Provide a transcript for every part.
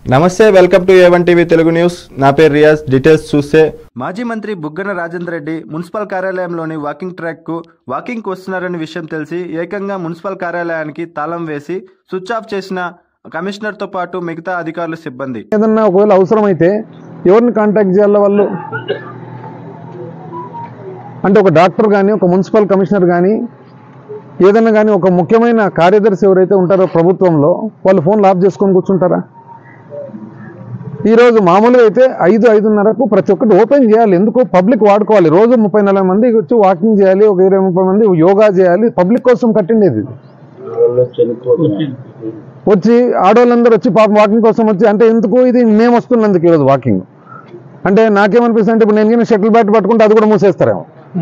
నమస్తే welcome to A one TV Telugu news నా పేరు రియాజ్ డీటెయిల్స్ చూస్తే మాజీ మంత్రి బుగ్గన రాజేందర్ రెడ్డి మున్సిపల్ కార్యాలయంలోని వాకింగ్ ట్రాక్ కు వాకింగ్ కు వస్తున్నారనే విషయం తెలిసి ఏకంగా మున్సిపల్ కార్యాలయానికి తాళం వేసి స్విచ్ ఆఫ్ చేసిన కమిషనర్ తో పాటు మిగతా అధికారులు సిబ్బంది ఏదన్నా ఒకవేళ అవసరమైతే ఎవరిని కాంటాక్ట్ చేయాలి వాళ్ళు అంటే ఒక డాక్టర్ కానీ ఒక మున్సిపల్ కమిషనర్ కానీ ఏదైనా కానీ ఒక ముఖ్యమైన కార్యదర్శి ఎవరైతే ఉంటారో ప్రభుత్వంలో వాళ్ళు ఫోన్లు ఆఫ్ చేసుకొని కూర్చుంటారా ఈరోజు మామూలుగా అయితే ఐదు ఐదున్నరకు ప్రతి ఒక్కటి ఓపెన్ చేయాలి ఎందుకు పబ్లిక్ వాడుకోవాలి రోజు ముప్పై నలభై మంది వచ్చి వాకింగ్ చేయాలి ఒక ఇరవై ముప్పై మంది యోగా చేయాలి పబ్లిక్ కోసం కట్టిండేది ఇది వచ్చి ఆడవాళ్ళందరూ వచ్చి పాపం వాకింగ్ కోసం వచ్చి అంటే ఎందుకు ఇది మేము వస్తున్నందుకు ఈరోజు వాకింగ్ అంటే నాకేమనిపిస్తుంది అంటే ఇప్పుడు నేను షటిల్ బ్యాట్ పట్టుకుంటే అది కూడా మూసేస్తారేమో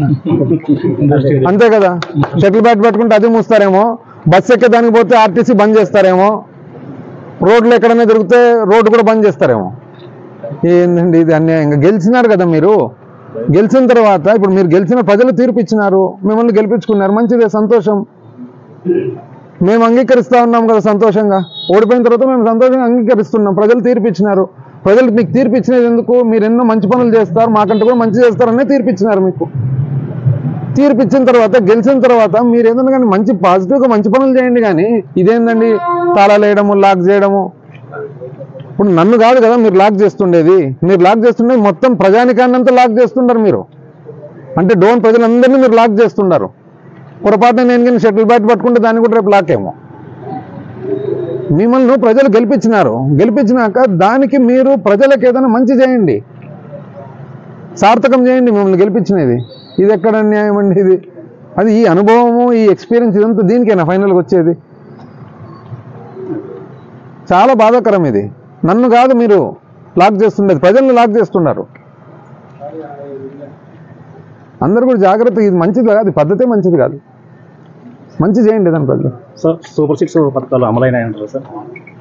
అంతే కదా షటిల్ బ్యాట్ పట్టుకుంటే అది మూస్తారేమో బస్ ఎక్కేదానికి పోతే ఆర్టీసీ బంద్ చేస్తారేమో రోడ్లు ఎక్కడైనా దొరికితే రోడ్డు కూడా బంద్ చేస్తారేమో ఏంటండి ఇది అన్యాయంగా గెలిచినారు కదా మీరు గెలిచిన తర్వాత ఇప్పుడు మీరు గెలిచిన ప్రజలు తీర్పు ఇచ్చినారు మిమ్మల్ని గెలిపించుకున్నారు మంచిదే సంతోషం మేము అంగీకరిస్తా ఉన్నాం కదా సంతోషంగా ఓడిపోయిన తర్వాత మేము సంతోషంగా అంగీకరిస్తున్నాం ప్రజలు తీర్పు ఇచ్చినారు ప్రజలు మీకు తీర్పు ఇచ్చినది ఎందుకు మీరు ఎన్నో మంచి పనులు చేస్తారు మాకంటే కూడా మంచి చేస్తారనే తీర్పు ఇచ్చినారు మీకు తీర్పు ఇచ్చిన తర్వాత గెలిచిన తర్వాత మీరు ఏదైనా కానీ మంచి పాజిటివ్గా మంచి పనులు చేయండి కానీ ఇదేందండి తాళాలు వేయడము లాక్ చేయడము ఇప్పుడు నన్ను కాదు కదా మీరు లాక్ చేస్తుండేది మీరు లాక్ చేస్తుండేది మొత్తం ప్రజానికాన్ని అంతా లాక్ చేస్తుంటారు మీరు అంటే డోన్ ప్రజలందరినీ మీరు లాక్ చేస్తున్నారు పొరపాటున నేను కానీ షటిల్ బ్యాట్ పట్టుకుంటే దాన్ని కూడా రేపు లాక్ ఏమో మిమ్మల్ని ప్రజలు గెలిపించినారు గెలిపించినాక దానికి మీరు ప్రజలకు ఏదైనా మంచి చేయండి సార్థకం చేయండి మిమ్మల్ని గెలిపించినది ఇది ఎక్కడ న్యాయం అండి ఇది అది ఈ అనుభవము ఈ ఎక్స్పీరియన్స్ ఇదంతా దీనికైనా ఫైనల్గా వచ్చేది చాలా బాధాకరం ఇది నన్ను కాదు మీరు లాక్ చేస్తుండేది ప్రజల్ని లాక్ చేస్తున్నారు అందరూ కూడా జాగ్రత్త ఇది మంచిది కాదు ఈ పద్ధతే మంచిది కాదు మంచి చేయండి దాని ప్రజలు సార్ సూపర్ సిక్స్ పథకాలు అమలైనాయంటారు సార్